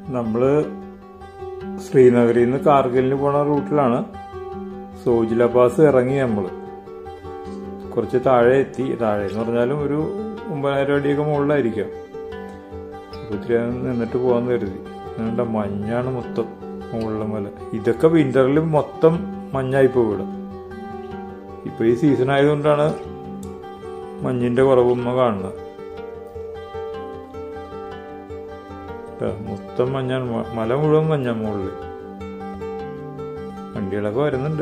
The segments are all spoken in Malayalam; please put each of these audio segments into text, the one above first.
നമ്മള് ശ്രീനഗറിൽ നിന്ന് കാർഗിലിന് പോണ റൂട്ടിലാണ് സോജില പാസ് ഇറങ്ങി നമ്മള് കുറച്ച് താഴെ എത്തി താഴെ എന്ന് പറഞ്ഞാലും ഒരു ഒമ്പതിനായിരം അടിയൊക്കെ മുകളിലായിരിക്കാം അപ്പൊ ഇത്തിരി നേരം നിന്നിട്ട് പോകാന്ന് കരുതി അതുകൊണ്ട് മഞ്ഞാണ് മൊത്തം മുകളിലെ മല ഇതൊക്കെ വിന്ററിൽ മൊത്തം മഞ്ഞായി പോകും ഇവിടെ ഇപ്പൊ ഈ സീസൺ ആയതുകൊണ്ടാണ് മഞ്ഞിന്റെ കുറവും കാണുന്നത് ട്ടോ, മൊത്തം മഞ്ഞാണ് മ- മല മുഴുവൻ മഞ്ഞ മുകളില് വണ്ടികളൊക്കെ വരുന്നുണ്ട്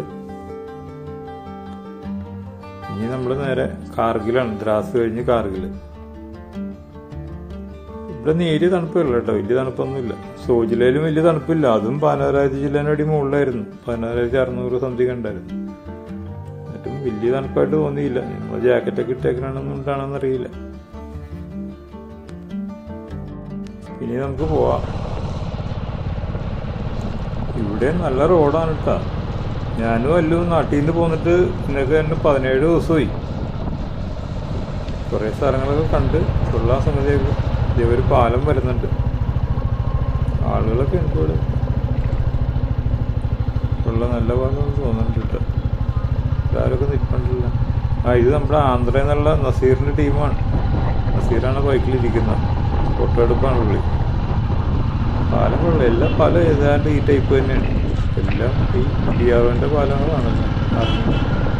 ഇനി നമ്മൾ നേരെ കാർഗിലാണ് ദ്രാസ് കഴിഞ്ഞ് കാർഗില് ഇവിടെ നേരിയ തണുപ്പല്ല കേട്ടോ വലിയ തണുപ്പൊന്നുമില്ല സോജിലയിലും വലിയ തണുപ്പില്ല അതും പതിനാറായിരത്തി ജില്ലേൻ്റെ അടി മുകളിലായിരുന്നു പതിനാറായിരത്തി അറുന്നൂറ് സംതിങ് ഉണ്ടായിരുന്നു എന്നിട്ടും വലിയ തണുപ്പായിട്ട് തോന്നിയില്ല നമ്മൾ ജാക്കറ്റൊക്കെ ഇട്ടേക്കണമെന്നുണ്ടാണെന്ന് അറിയില്ല ഇനി നമുക്ക് പോവാം ഇവിടെ നല്ല റോഡാണ് കേട്ടോ ഞാനും അല്ലു നാട്ടിൽ നിന്ന് പോന്നിട്ട് ഇന്നൊക്കെ തന്നെ പതിനേഴ് ദിവസമായി കുറേ സ്ഥലങ്ങളൊക്കെ കണ്ട് ഉള്ള സമയത്തേക്ക് ഇതേ ഒരു പാലം വരുന്നുണ്ട് ആളുകളൊക്കെ ഉണ്ട് ഇവിടെ ഉള്ള നല്ല പാലം തോന്നുന്നുണ്ട് കേട്ടോ ഇതാരൊക്കെ നിൽപ്പുണ്ടല്ലോ ആ ഇത് നമ്മുടെ ആന്ധ്രയിൽ നിന്നുള്ള നസീറിന്റെ ടീമാണ് നസീറാണ് ബൈക്കിലിരിക്കുന്നത് ഫോട്ടോ എടുപ്പാണ് പുള്ളി പാലം കൊള്ളില്ല എല്ലാ പാലം ഏതാണ്ട് ഈ ടൈപ്പ് തന്നെയാണ് എല്ലാം ഈ ഡി ആർ ഒന്റെ പാലങ്ങളാണല്ലോ അറിഞ്ഞത്.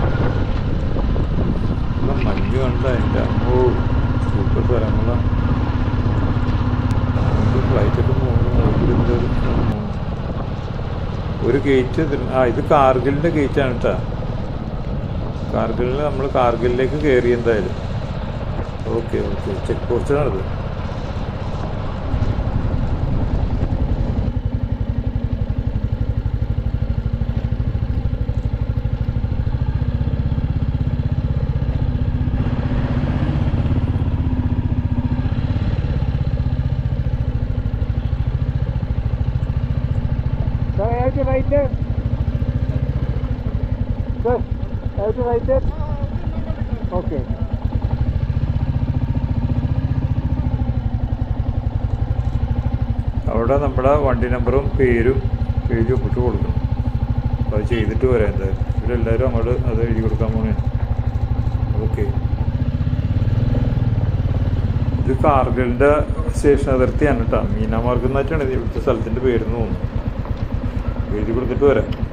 നല്ല മഞ്ഞ് കണ്ട എൻ്റെ അമ്മോ സൂപ്പർ സ്ഥലങ്ങളാണ് ഫ്ലൈറ്റൊക്കെ പോകുന്നു ഒരു ഗേറ്റ് ആ ഇത് കാർഗിലിന്റെ ഗേറ്റ് ആണ് കേട്ടാ കാർഗിലിൽ നമ്മൾ കാർഗിലിലേക്ക് കയറി എന്തായാലും ഓക്കെ ഓക്കെ ചെക്ക് പോസ്റ്റാണത് Sir, I have to write it. Sir, I have to write it. Okay. അവിടെ നമ്മുടെ വണ്ടി നമ്പറും പേരും എഴുതി ഒപ്പിട്ട് കൊടുക്കണം അപ്പോൾ അത് ചെയ്തിട്ട് വരാം എന്തായാലും ഇവരെല്ലാവരും അങ്ങോട്ട് അത് എഴുതി കൊടുക്കാൻ പോണേ ഓക്കെ ഇത് കാർഗിലിൻ്റെ സ്റ്റേഷൻ അതിർത്തിയാണ് കേട്ടോ മീനാമാർഗ് എന്നായിട്ടാണ് ഇത് ഇവിടുത്തെ സ്ഥലത്തിൻ്റെ പേരെന്ന് തോന്നുന്നു എഴുതി കൊടുത്തിട്ട് വരാം